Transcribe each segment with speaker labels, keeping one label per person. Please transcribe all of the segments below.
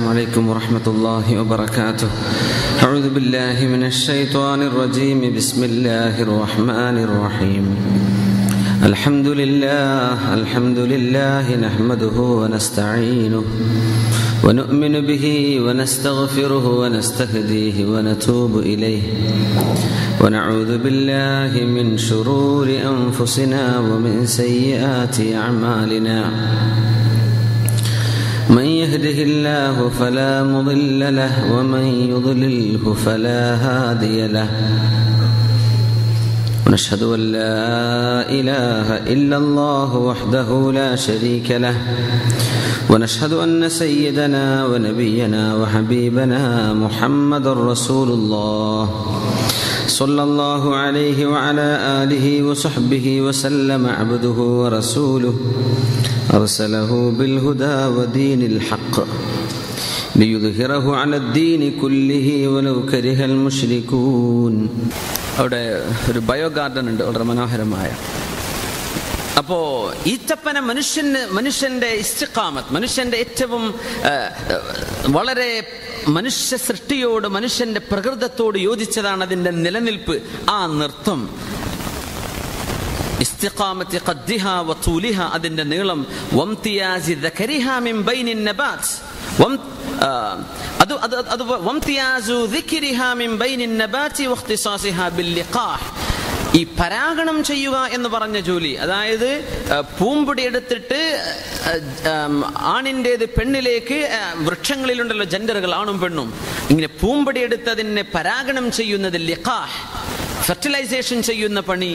Speaker 1: عليكم ورحمة الله وبركاته أعوذ بالله من الشيطان الرجيم بسم الله الرحمن الرحيم الحمد لله الحمد لله نحمده ونستعينه ونؤمن به ونستغفره ونستهديه ونتوب إليه ونعوذ بالله من شرور أنفسنا ومن سيئات أعمالنا من يهده الله فلا مضل له ومن يضلله فلا هادي له ونشهد أن لا إله إلا الله وحده لا شريك له ونشهد أن سيدنا ونبينا وحبيبنا محمد رسول الله صلى الله عليه وعلى آله وصحبه وسلم عبده ورسوله أرسله بالهدى ودين الحق ليظهره على الدين كله ولو كره المشركون അവിടെ ഒരു bio garden ഉണ്ട് വളരെ മനോഹരമായ അപ്പോ ഈത്തപ്പന മനുഷ്യന് മനുഷ്യന്റെ ഇസ്തിഖാമത്ത് മനുഷ്യന്റെ ഏറ്റവും ആ, വളരെ മനുഷ്യ സൃഷ്ടിയോട് മനുഷ്യന്റെ പ്രകൃതത്തോട് യോജിച്ചതാണ് അതിന്റെ നിലനിൽപ്പ് ആ നൃത്തം ഇസ്തിഖാമത്തി ഖദ്ദിഹ വതൂലിഹ അതിന്റെ നീളം വംതിയാസി ദകരിഹ മിൻ ബൈനിൻ നബാത്ത് വം ആ, അത് അത് അത് വംതിയാസു ദിക്രിഹ മിൻ ബൈനിൻ നബാത്തി വഖ്തിസാസിഹ ബിൽ ലിഖാഹ് ഈ പരാഗണം ചെയ്യുക എന്ന് പറഞ്ഞ ജോലി അതായത് ആ, പൂമ്പൊടി എടുത്തിട്ട് ആ, ആം, ആണിൻ്റേത് പെണ്ണിലേക്ക് ആ, വൃക്ഷങ്ങളിലുണ്ടല്ലോ ജെൻഡറുകൾ ആണും പെണ്ണും ഇങ്ങനെ പൂമ്പൊടി എടുത്ത് അതിനെ പരാഗണം ചെയ്യുന്നത് ലിഖാഹ് ഫെർട്ടിലൈസേഷൻ ചെയ്യുന്ന പണി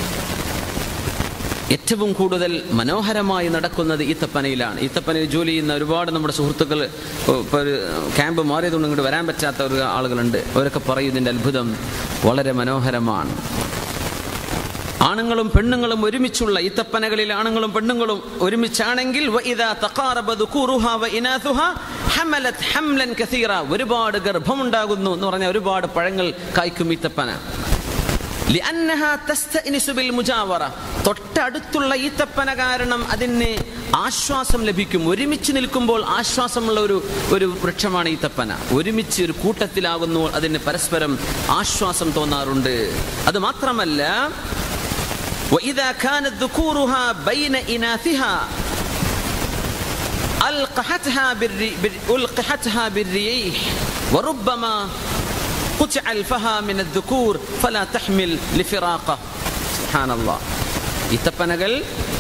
Speaker 1: ഏറ്റവും കൂടുതൽ മനോഹരമായി നടക്കുന്നത് ഈത്തപ്പനയിലാണ് ഈത്തപ്പനയിൽ ജോലി ചെയ്യുന്ന ഒരുപാട് നമ്മുടെ സുഹൃത്തുക്കൾ ഇപ്പോൾ ഒരു ക്യാമ്പ് മാറിയതുകൊണ്ട് ഇങ്ങോട്ട് വരാൻ പറ്റാത്ത ഒരു ആളുകളുണ്ട് അവരൊക്കെ പറയും ഇതിൻ്റെ അത്ഭുതം വളരെ മനോഹരമാണ് ആണുങ്ങളും പെണ്ണുങ്ങളും ഒരുമിച്ചുള്ള ഈത്തപ്പനകളിൽ ആണുങ്ങളും പെണ്ണുങ്ങളും ഒരുമിച്ചാണെങ്കിൽ വഇദാ തഖാറബ ദുകൂറുഹാ വഇനാസുഹാ ഹമലത് ഹംലൻ കസീറ ഒരുപാട് ഗർഭമുണ്ടാകുന്നു എന്ന് പറഞ്ഞാൽ ഒരുപാട് പഴങ്ങൾ കായ്ക്കും ഈത്തപ്പന ലിഅന്നഹാ തസ്തഅനിസു ബിൽ മുജാവറ തൊട്ടടുത്തുള്ള ഈത്തപ്പന കാരണം അതിന് ആശ്വാസം ലഭിക്കും ഒരുമിച്ച് നിൽക്കുമ്പോൾ ആശ്വാസമുള്ള ഒരു ഒരു വൃക്ഷമാണ് ഈത്തപ്പന ഒരുമിച്ച് ഒരു കൂട്ടത്തിലാകുന്നു അതിന് പരസ്പരം ആശ്വാസം തോന്നാറുണ്ട് അത് മാത്രമല്ല وإذا كانت ذكورها بين إناثها ألقحتها بالري... بال... ألقحتها بالريح وربما قطع الفها من الذكور فلا تحمل لفراقه سبحان الله ഈത്തപ്പനകൾ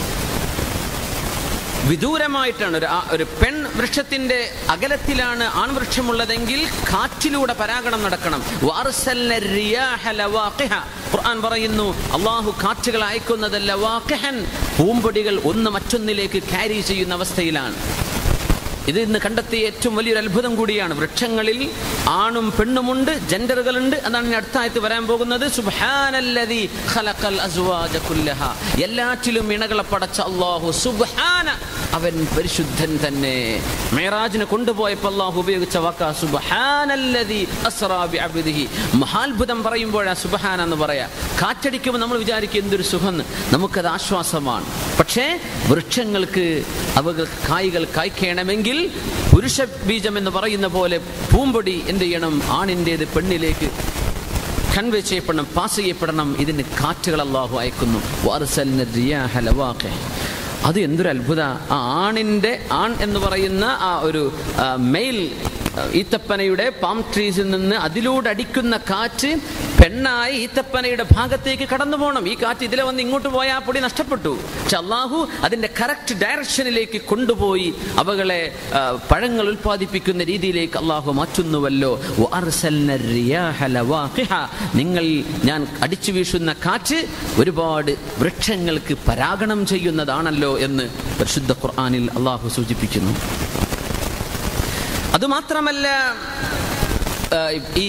Speaker 1: വിദൂരമായിട്ടാണ് ഒരു ആ- ഒരു പെൺ വൃക്ഷത്തിന്റെ അകലത്തിലാണ് ആൺവൃക്ഷമുള്ളതെങ്കിൽ കാറ്റിലൂടെ പരാഗണം നടക്കണം വാർസൽന റിയാഹ ലവാഖിഹ. ഖുർആൻ പറയുന്നു അള്ളാഹു കാറ്റുകൾ അയക്കുന്നത് ലവാഖിഹൻ പൂമ്പൊടികൾ ഒന്ന് മറ്റൊന്നിലേക്ക് ക്യാരി ചെയ്യുന്ന അവസ്ഥയിലാണ് ഇത് ഇന്ന് കണ്ടെത്തിയ ഏറ്റവും വലിയൊരു അത്ഭുതം കൂടിയാണ് വൃക്ഷങ്ങളിൽ ആണും പെണ്ണുമുണ്ട് ജെൻഡറുകളുണ്ട് അതാണ് ഇനി അടുത്ത ആയത്ത് വരാൻ പോകുന്നത് സുബ്ഹാനല്ലദീ ഖലഖൽ അസ്വാജ കുല്ലഹ എല്ലാറ്റിലും ഇണകളെ പടച്ച അല്ലാഹു സുബ്ഹാന അവൻ പരിശുദ്ധൻ തന്നെ മേറാജിനെ കൊണ്ടുപോയപ്പോൾ അല്ലാഹു ഉപയോഗിച്ച വാക്ക സുബ്ഹാനല്ലദീ അസ്റാ ബിഅബ്ദിഹി മഹാത്ഭുതം പറയുമ്പോഴാ സുബ്ഹാന എന്ന് പറയാ കാറ്റടിക്കുമ്പോൾ നമ്മൾ വിചാരിക്കും എന്തൊരു സുഖം നമുക്കത് ആശ്വാസമാണ് പക്ഷേ വൃക്ഷങ്ങൾക്ക് അവകൾ കായ്കൾ കായ്ക്കണമെങ്കിൽ പുരുഷ ബീജം എന്ന് പറയുന്ന പോലെ പൂമ്പൊടി എന്ത് ചെയ്യണം ആണിൻ്റേത് പെണ്ണിലേക്ക് കൺവേ ചെയ്യപ്പെടണം പാസ് ചെയ്യപ്പെടണം ഇതിന് കാറ്റുകൾ അള്ളാഹു അയക്കുന്നു വാർസൽന റിയാഹ ലവാഖിഹ്. അത് എന്തൊരു അത്ഭുത ആ ആണിൻ്റെ ആൺ എന്ന് പറയുന്ന ആ ഒരു മെയിൽ ഈത്തപ്പനയുടെ പാം ട്രീസിൽ നിന്ന് അതിലൂടെ അടിക്കുന്ന കാറ്റ് പെണ്ണായി ഈത്തപ്പനയുടെ ഭാഗത്തേക്ക് കടന്നു പോകണം ഈ കാറ്റ് ഇതിലെ വന്ന് ഇങ്ങോട്ട് പോയാൽ ആ പൊടി നഷ്ടപ്പെട്ടു പക്ഷെ അള്ളാഹു അതിന്റെ കറക്റ്റ് ഡയറക്ഷനിലേക്ക് കൊണ്ടുപോയി അവകളെ ആ, പഴങ്ങൾ ഉൽപ്പാദിപ്പിക്കുന്ന രീതിയിലേക്ക് അള്ളാഹു മാറ്റുന്നുവല്ലോ വഅർസൽന الرياح لواقح. നിങ്ങൾ ഞാൻ അടിച്ചു വീശുന്ന കാറ്റ് ഒരുപാട് വൃക്ഷങ്ങൾക്ക് പരാഗണം ചെയ്യുന്നതാണല്ലോ എന്ന് പരിശുദ്ധ ഖുർആനിൽ അള്ളാഹു സൂചിപ്പിക്കുന്നു അതുമാത്രമല്ല ആ, ഈ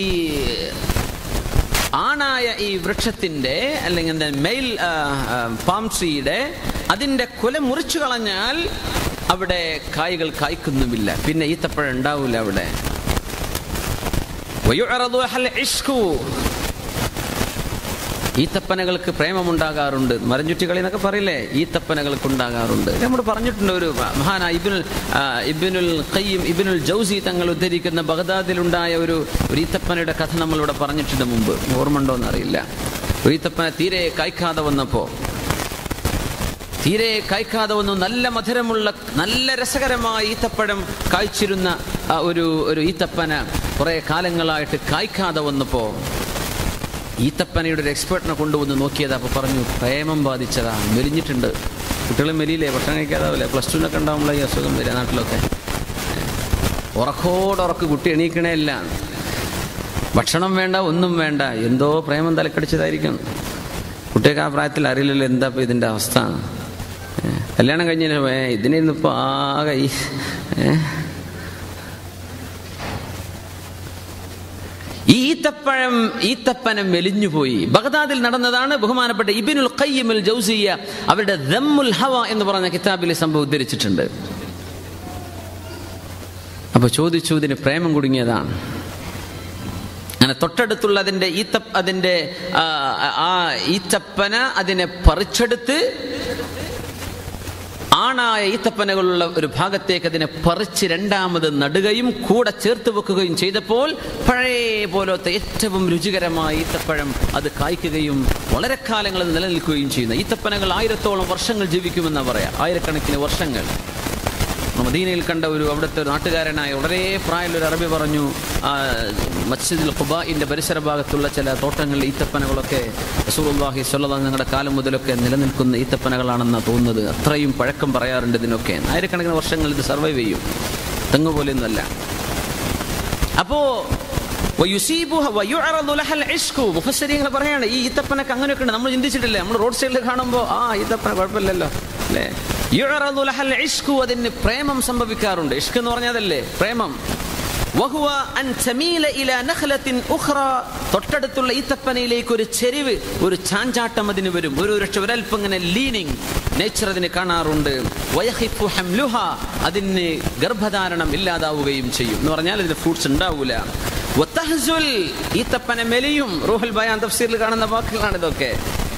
Speaker 1: ആണായ ഈ വൃക്ഷത്തിന്റെ അല്ലെങ്കിൽ എന്താ മെയിൽ പാം ട്രീയുടെ അതിന്റെ കുല മുറിച്ചു കളഞ്ഞാൽ അവിടെ കായ്കൾ കായ്ക്കുന്നുമില്ല പിന്നെ ഈത്തപ്പഴം ഉണ്ടാവില്ല അവിടെ ويعرض على العشق ഈത്തപ്പനകൾക്ക് പ്രേമമുണ്ടാകാറുണ്ട് മരഞ്ചുറ്റികളി എന്നൊക്കെ പറയില്ലേ ഈത്തപ്പനകൾക്ക് ഉണ്ടാകാറുണ്ട് നമ്മൾ പറഞ്ഞിട്ടുണ്ട് ഒരു മഹാന ഇബിനുൽ ആ, ഇബിനുൽ ഖയ്യിം ഇബിനുൽ ജൗസി തങ്ങൾ ഉദ്ധരിക്കുന്ന ബഗ്ദാദിലുണ്ടായ ഒരു ഒരു ഈത്തപ്പനയുടെ കഥ നമ്മളിവിടെ പറഞ്ഞിട്ടുണ്ട് മുമ്പ് ഓർമ്മ ഉണ്ടോ എന്നറിയില്ല ഒരു ഈത്തപ്പന തീരെ കായ്ക്കാതെ വന്നപ്പോൾ തീരെ കായ്ക്കാതെ വന്നു നല്ല മധുരമുള്ള നല്ല രസകരമായ ഈത്തപ്പഴം കായ്ച്ചിരുന്ന ആ ഒരു ഒരു ഈത്തപ്പന കുറെ കാലങ്ങളായിട്ട് കായ്ക്കാതെ വന്നപ്പോൾ ഈത്തപ്പനയുടെ ഒരു എക്സ്പേർട്ടിനെ കൊണ്ടുവന്ന് നോക്കിയത് അപ്പോൾ പറഞ്ഞു പ്രേമം ബാധിച്ചതാ മെലിഞ്ഞിട്ടുണ്ട് കുട്ടികൾ മെലിയില്ലേ ഭക്ഷണം കഴിക്കാതാവില്ലേ പ്ലസ് ടുവിനൊക്കെ ഉണ്ടാവുമ്പോൾ ഈ അസുഖം വരിക നാട്ടിലൊക്കെ ഉറക്കോടുറക്ക് കുട്ടി എണീക്കണേ ഇല്ല ഭക്ഷണം വേണ്ട ഒന്നും വേണ്ട എന്തോ പ്രേമം തലക്കടിച്ചതായിരിക്കും കുട്ടിയൊക്കെ ആ പ്രായത്തിൽ അറിയില്ലല്ലോ എന്താ ഇപ്പൊ ഇതിന്റെ അവസ്ഥ ഏ, കല്യാണം കഴിഞ്ഞ ഇതിനിന്നിപ്പോ ആകെ ഈ ഏ? ഈ ഈത്തപ്പഴം ഈത്തപ്പനം മെലിഞ്ഞുപോയി ബഗ്ദാദിൽ നടന്നതാണ് ബഹുമാനപ്പെട്ട ഇബിനുൽ ഖയ്യിമുൽ ജൗസിയ അവരുടെ ദമ്മുൽ ഹവ എന്ന് പറഞ്ഞ കിതാബിൽ സംഭവം ഉദ്ധരിച്ചിട്ടുണ്ട് അപ്പൊ ചോദിച്ചു ഇതിന് പ്രേമം കുടുങ്ങിയതാണ് അങ്ങനെ തൊട്ടടുത്തുള്ള അതിന്റെ ഈത്ത അതിന്റെ ആ, ആ ഈത്തപ്പന അതിനെ പറിച്ചെടുത്ത് ആണായ ഈത്തപ്പനകളുള്ള ഒരു ഭാഗത്തേക്ക് അതിനെ പറിച്ച് രണ്ടാമത് നടുകയും കൂടെ ചേർത്ത് വെക്കുകയും ചെയ്തപ്പോൾ പഴയ പോലത്തെ ഏറ്റവും രുചികരമായ ഈത്തപ്പഴം അത് കായ്ക്കുകയും വളരെ കാലങ്ങൾ അത് നിലനിൽക്കുകയും ചെയ്യുന്നു ഈത്തപ്പനകൾ ആയിരത്തോളം വർഷങ്ങൾ ജീവിക്കുമെന്നാ പറയാം ആയിരക്കണക്കിന് വർഷങ്ങൾ മദീനയിൽ കണ്ട ഒരു അവിടുത്തെ ഒരു നാട്ടുകാരനായ വളരെ പ്രായമുള്ള ഒരു അറബി പറഞ്ഞു ആ, മസ്ജിദുൽ ഖുബാഇന്റെ പരിസര ഭാഗത്തുള്ള ചില തോട്ടങ്ങളിൽ ഈത്തപ്പനകളൊക്കെ റസൂലുള്ളാഹി സ്വല്ലല്ലാഹു ഞങ്ങളുടെ കാലം മുതലൊക്കെ നിലനിൽക്കുന്ന ഈത്തപ്പനകളാണെന്നാണ് തോന്നുന്നത് അത്രയും പഴക്കം പറയാറുണ്ട് ഇതിനൊക്കെ ആയിരക്കണക്കിന് വർഷങ്ങൾ ഇത് സർവൈവ് ചെയ്യും തെങ്ങ് പോലെയൊന്നുമല്ല അപ്പോ വയുസീബുഹ വയുഅറദു ലഹൽ ഇഷ്കു മുഫസ്സിരീങ്ങൾ പറയാണ് ഈ ഈത്തപ്പനൊക്കെ അങ്ങനെയൊക്കെ ഉണ്ട് നമ്മൾ ചിന്തിച്ചിട്ടില്ലേ നമ്മൾ റോഡ് സൈഡിൽ കാണുമ്പോൾ ആ ഈത്തപ്പന കുഴപ്പമില്ലല്ലോ അല്ലേ യുഅറദു ലഹൽ ഇഷ്കു അതിന് പ്രേമം സംഭവിക്കാറുണ്ട് ഇഷ്ക് എന്ന് പറഞ്ഞതല്ലേ പ്രേമം വഹുവ അൻ തമീല ഇലാ നഖലത്തിൻ ഉഖ്റ തൊട്ടടുത്തുള്ള ഈത്തപ്പനയിലേക്ക് ഒരു ചെരിവ് ഒരു ചാഞ്ചാട്ടം അതിന് വരും ഒരു രക്ഷ ഒരൽപ്പം ഇങ്ങനെ ലീനിങ് നേച്ചർ അതിന് കാണാറുണ്ട് വയഹിഫു ഹംലുഹ അതിന് ഗർഭധാരണം ഇല്ലാതാവുകയും ചെയ്യും എന്ന് പറഞ്ഞാൽ ഇതിന് ഫ്രൂട്ട്സ് ഉണ്ടാവൂല വത്തഹ്സുൽ ഈത്തപ്പന മെലിയും റൂഹൽ ബയാൻ തഫ്സീറിൽ കാണുന്ന വാക്കുകളാണ് ഇതൊക്കെ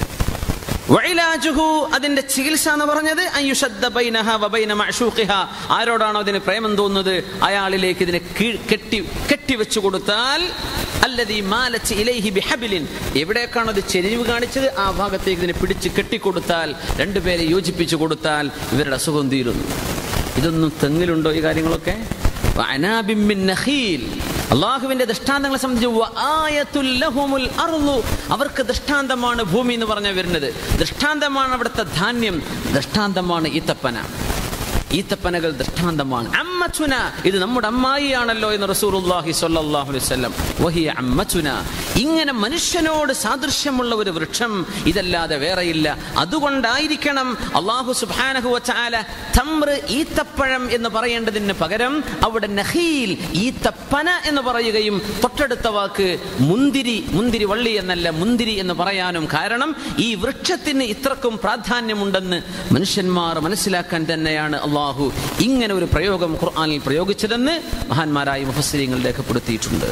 Speaker 1: വഇലാജുഹു അതിന്റെ ചികിത്സ എന്ന് പറഞ്ഞത് അയ്യുഷദ്ദ ബൈനഹ വബൈന മഅശൂഖിഹ ആരോടാണോ ഇതിന് പ്രേമം തോന്നുന്നത് അയാളിലേക്ക് ഇതിനെ കീഴ് കെട്ടി കെട്ടിവെച്ചു കൊടുത്താൽ അല്ലദീ മാലച്ച് ഇലൈഹി ബിഹബിലിൻ എവിടേക്കാണോ ഇത് ചെരിവ് കാണിച്ചത് ആ ഭാഗത്തേക്ക് ഇതിനെ പിടിച്ച് കെട്ടിക്കൊടുത്താൽ രണ്ടുപേരെ യോജിപ്പിച്ചു കൊടുത്താൽ ഇവരുടെ അസുഖം തീരുന്നു ഇതൊന്നും തെങ്ങിലുണ്ടോ ഈ കാര്യങ്ങളൊക്കെ വഅനാബിൻ മിൻ നഖീൽ അള്ളാഹുവിന്റെ ദൃഷ്ടാന്തങ്ങളെ സംബന്ധിച്ച് വആയത്തുൽ ലഹുമുൽ അർളു അവർക്ക് ദൃഷ്ടാന്തമാണ് ഭൂമി എന്ന് പറഞ്ഞ വരുന്നത് ദൃഷ്ടാന്തമാണ് അവിടുത്തെ ധാന്യം ദൃഷ്ടാന്തമാണ് ഈത്തപ്പന ഈത്തപ്പനകൾ ദൃഷ്ടാന്തമാണ് അമ്മച്ചുന ഇത് നമ്മുടെ അമ്മായിയാണല്ലോ എന്ന് റസൂലുള്ളാഹി സ്വല്ലല്ലാഹു അലൈഹി വസല്ലം വഹിയ അമ്മച്ചുന ഇങ്ങനെ മനുഷ്യനോട് സാദൃശ്യമുള്ള ഒരു വൃക്ഷം ഇതല്ലാതെ വേറെയില്ല അതുകൊണ്ടായിരിക്കണം അള്ളാഹു സുബ്ഹാനഹു വതആല തമ്ര ഈത്തപ്പഴം എന്ന് പറയേണ്ടതിന് പകരം അവിടെ നഖീൽ ഈത്തപ്പന എന്ന് പറയുകയും തൊട്ടടുത്ത വാക്ക് മുന്തിരി മുന്തിരി വള്ളി എന്നല്ല മുന്തിരി എന്ന് പറയാനും കാരണം ഈ വൃക്ഷത്തിന് ഇത്രക്കും പ്രാധാന്യമുണ്ടെന്ന് മനുഷ്യന്മാർ മനസ്സിലാക്കാൻ തന്നെയാണ് അള്ളാഹു ഇങ്ങനെ ഒരു പ്രയോഗം ഖുർആനിൽ പ്രയോഗിച്ചതെന്ന് മഹാന്മാരായ മുഫസ്സിരിങ്ങൾ രേഖപ്പെടുത്തിയിട്ടുണ്ട്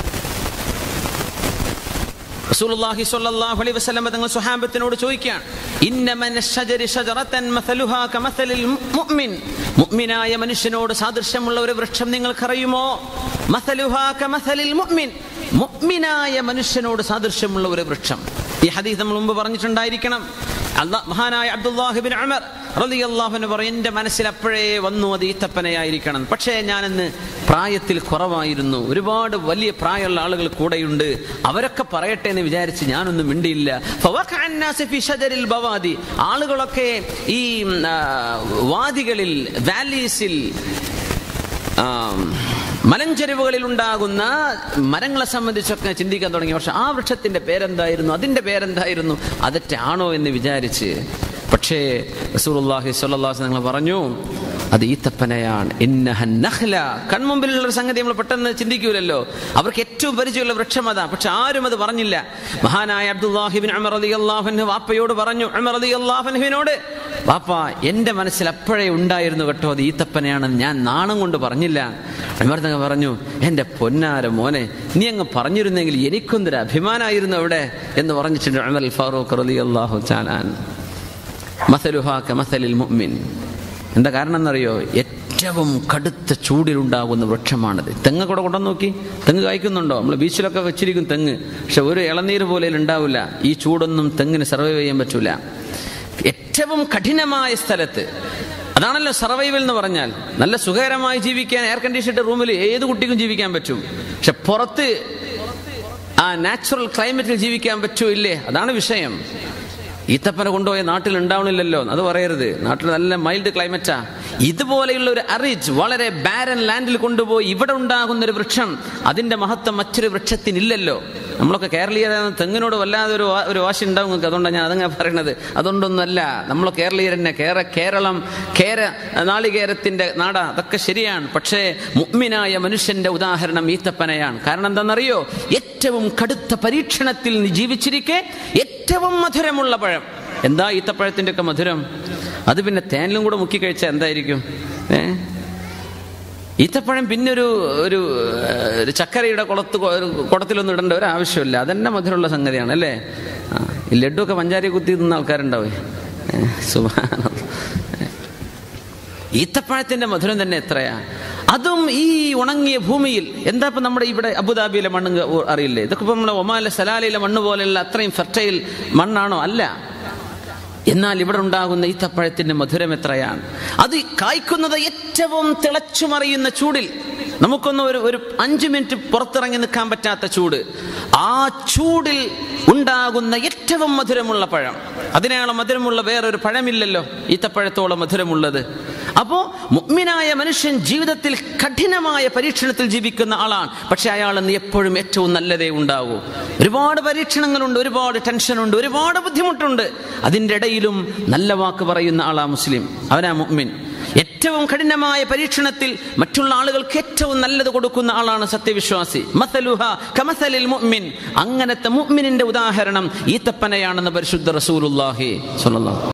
Speaker 1: റസൂലുള്ളാഹി സ്വല്ലല്ലാഹു അലൈഹി വസല്ലം തങ്ങൾ സ്വഹാബത്തിനോട് ചോദിക്കുകയാണ് ഇന്നമന ശജരി ശജറതൻ മസലുഹാ കമസലിൽ മുഅ്മിൻ മുഅ്മിനായ മനുഷ്യനോട് സാദൃശ്യമുള്ള ഒരു വൃക്ഷം നിങ്ങൾക്കറിയുമോ മസലുഹാ കമസലിൽ മുഅ്മിൻ മുഅ്മിനായ മനുഷ്യനോട് സാദൃശ്യമുള്ള ഒരു വൃക്ഷം ഈ ഹദീസ് നമ്മൾ മുമ്പ് പറഞ്ഞിട്ടുണ്ടായിരിക്കണം അല്ലാ- മഹാനായ അബ്ദുല്ലാഹിബിൻ ഉമർ റളിയല്ലാഹുവിന് പറയും എൻ്റെ മനസ്സിൽ അപ്പോഴേ വന്നു അത് ഈത്തപ്പനയായിരിക്കണം പക്ഷേ ഞാനിന്ന് പ്രായത്തിൽ കുറവായിരുന്നു ഒരുപാട് വലിയ പ്രായമുള്ള ആളുകൾ കൂടെയുണ്ട് അവരൊക്കെ പറയട്ടെ എന്ന് വിചാരിച്ച് ഞാനൊന്നും മിണ്ടിയില്ല ഫവഖഅ അന്നാസ് ഫി ഷജരിൽ ബവാദി ആളുകളൊക്കെ ഈ ഉം, ആ, വാദികളിൽ വാലീസിൽ ആം, മലഞ്ചെരിവുകളിൽ ഉണ്ടാകുന്ന മരങ്ങളെ സംബന്ധിച്ചൊക്കെ ചിന്തിക്കാൻ തുടങ്ങി പക്ഷെ ആ വൃക്ഷത്തിന്റെ പേരെന്തായിരുന്നു അതിന്റെ പേരെന്തായിരുന്നു അതൊറ്റാണോ എന്ന് വിചാരിച്ച് പക്ഷേ റസൂലുള്ളാഹി സ്വല്ലല്ലാഹു അലൈഹി വസല്ലം പറഞ്ഞു അത് ഈത്തപ്പനയാണ് ഇന്നഹ നഖ്ല കൺമുമ്പിലുള്ള ഒരു സംഗതി നമ്മൾ പെട്ടെന്ന് ചിന്തിക്കൂലല്ലോ അവർക്ക് ഏറ്റവും പരിചയമുള്ള വൃക്ഷം അതാ പക്ഷെ ആരും അത് പറഞ്ഞില്ല മഹാനായ അബ്ദുല്ലാഹിബിൻ ഉമർ റളിയല്ലാഹു അൻഹു വാപ്പയോട് പറഞ്ഞു ഉമർ റളിയല്ലാഹു അൻഹുവിനോട് വാപ്പ എൻ്റെ മനസ്സിൽ അപ്പോഴേ ഉണ്ടായിരുന്നു കേട്ടോ അത് ഈത്തപ്പനയാണെന്ന് ഞാൻ നാണം കൊണ്ട് പറഞ്ഞില്ല അമർത്തങ്ങ് പറഞ്ഞു എൻ്റെ പൊന്നാര മോനെ നീ അങ്ങ് പറഞ്ഞിരുന്നെങ്കിൽ എനിക്കൊന്നൊരു അഭിമാനമായിരുന്നു അവിടെ എന്ന് പറഞ്ഞിട്ടുണ്ട് അമർ ഫാറൂഖ് റലി അള്ളാഹു ചാലാൻ മസലുഹാക്ക മസലിൽ മുഅ്മിൻ എന്താ കാരണം എന്നറിയോ ഏറ്റവും കടുത്ത ചൂടിലുണ്ടാകുന്ന വൃക്ഷമാണിത് തെങ്ങ് കൂടെ കൊണ്ടു നോക്കി തെങ്ങ് കായ്ക്കുന്നുണ്ടോ നമ്മൾ ബീച്ചിലൊക്കെ വെച്ചിരിക്കും തെങ്ങ് പക്ഷെ ഒരു ഇളനീര് പോലെ ഉണ്ടാവില്ല ഈ ചൂടൊന്നും തെങ്ങിന് സർവൈവ് ചെയ്യാൻ പറ്റൂല ഏറ്റവും കഠിനമായ സ്ഥലത്ത് അതാണല്ലോ സർവൈവൽ എന്ന് പറഞ്ഞാൽ നല്ല സുഖകരമായി ജീവിക്കാൻ എയർ കണ്ടീഷൻഡ് റൂമിൽ ഏത് കുട്ടിക്കും ജീവിക്കാൻ പറ്റും പക്ഷെ പുറത്ത് ആ നാച്ചുറൽ ക്ലൈമറ്റിൽ ജീവിക്കാൻ പറ്റുമോ ഇല്ലേ അതാണ് വിഷയം ഈത്തപ്പന കൊണ്ടുപോയ നാട്ടിൽ ഉണ്ടാവണില്ലല്ലോ അത് പറയരുത് നാട്ടിൽ നല്ല മൈൽഡ് ക്ലൈമറ്റാ ഇതുപോലെയുള്ള ഒരു അറിച്ച് വളരെ ബാരൻ ലാൻഡിൽ കൊണ്ടുപോയി ഇവിടെ ഉണ്ടാകുന്ന ഒരു വൃക്ഷം അതിന്റെ മഹത്വം മറ്റൊരു വൃക്ഷത്തിനില്ലല്ലോ നമ്മളൊക്കെ കേരളീയ തെങ്ങിനോട് വല്ലാതെ ഒരു വാ- ഒരു വാശി ഉണ്ടാവും നിങ്ങൾക്ക് അതുകൊണ്ടാണ് ഞാൻ അതങ്ങനെ പറയണത് അതുകൊണ്ടൊന്നുമല്ല നമ്മൾ കേരളീയർ തന്നെ കേര കേരളം കേര നാളികേരത്തിന്റെ നാടാ അതൊക്കെ ശരിയാണ് പക്ഷേ മുഗ്മിനായ മനുഷ്യന്റെ ഉദാഹരണം ഈത്തപ്പനയാണ് കാരണം എന്താണെന്നറിയോ ഏറ്റവും കടുത്ത പരീക്ഷണത്തിൽ നീ ജീവിച്ചിരിക്കെ ഏറ്റവും മധുരമുള്ള പഴം എന്താ ഈത്തപ്പഴത്തിന്റെ ഒക്കെ മധുരം അത് പിന്നെ തേനിലും കൂടെ മുക്കി കഴിച്ചാൽ എന്തായിരിക്കും ഏ ഈത്തപ്പഴം പിന്നെ ഒരു ഒരു ഏഹ്, ഒരു ചക്കരയുടെ കുളത്ത് കൊ- ഒരു കുടത്തിലൊന്നും ഇടേണ്ട ഒരു ആവശ്യമില്ല അതന്നെ മധുരമുള്ള സംഗതിയാണ് അല്ലേ ആ, ഈ ലഡുവൊക്കെ പഞ്ചാരി കുത്തി തിന്ന ആൾക്കാരുണ്ടാവേ സുബാന ഈത്തപ്പഴത്തിന്റെ മധുരം തന്നെ എത്രയാ അതും ഈ ഉണങ്ങിയ ഭൂമിയിൽ എന്താ ഇപ്പൊ നമ്മുടെ ഇവിടെ അബുദാബിയിലെ മണ്ണ് ഇങ്ങ് അറിയില്ലേ ഇതൊക്കെ ഇപ്പൊ നമ്മുടെ ഒമാനിലെ സലാലയിലെ മണ്ണ് പോലെയുള്ള അത്രയും ഫെർട്ടൈൽ മണ്ണാണോ അല്ല എന്നാൽ ഇവിടെ ഉണ്ടാകുന്ന ഈത്തപ്പഴത്തിന്റെ മധുരം എത്രയാണ് അത് കായ്ക്കുന്നത് ഏറ്റവും തിളച്ചുമറിയുന്ന ചൂടിൽ നമുക്കൊന്ന് ഒരു ഒരു അഞ്ചു മിനിറ്റ് പുറത്തിറങ്ങി നിൽക്കാൻ പറ്റാത്ത ചൂട് ആ ചൂടിൽ ഉണ്ടാകുന്ന ഏറ്റവും മധുരമുള്ള പഴം അതിനേക്കാളും മധുരമുള്ള വേറൊരു പഴമില്ലല്ലോ ഈത്തപ്പഴത്തോളം മധുരമുള്ളത് അപ്പോ മുഗ്മിനായ മനുഷ്യൻ ജീവിതത്തിൽ കഠിനമായ പരീക്ഷണത്തിൽ ജീവിക്കുന്ന ആളാണ് പക്ഷെ അയാൾ ഇന്ന് എപ്പോഴും ഏറ്റവും നല്ലതേ ഉണ്ടാവൂ ഒരുപാട് പരീക്ഷണങ്ങളുണ്ട് ഒരുപാട് ടെൻഷനുണ്ട് ഒരുപാട് ബുദ്ധിമുട്ടുണ്ട് അതിൻ്റെ ഇടയിലും നല്ല വാക്ക് പറയുന്ന ആളാ മുസ്ലിം അവനാ മുഗ്മിൻ ഏറ്റവും കഠിനമായ പരീക്ഷണത്തിൽ മറ്റുള്ള ആളുകൾക്ക് ഏറ്റവും നല്ലത് കൊടുക്കുന്ന ആളാണ് സത്യവിശ്വാസി മസലുഹ കമസലിൽ മുഅ്മിൻ അങ്ങനത്തെ മുഅ്മിനിന്റെ ഉദാഹരണം ഈത്തപ്പനയാണെന്ന് പരിശുദ്ധ റസൂലുള്ളാഹി സ്വല്ലല്ലാഹു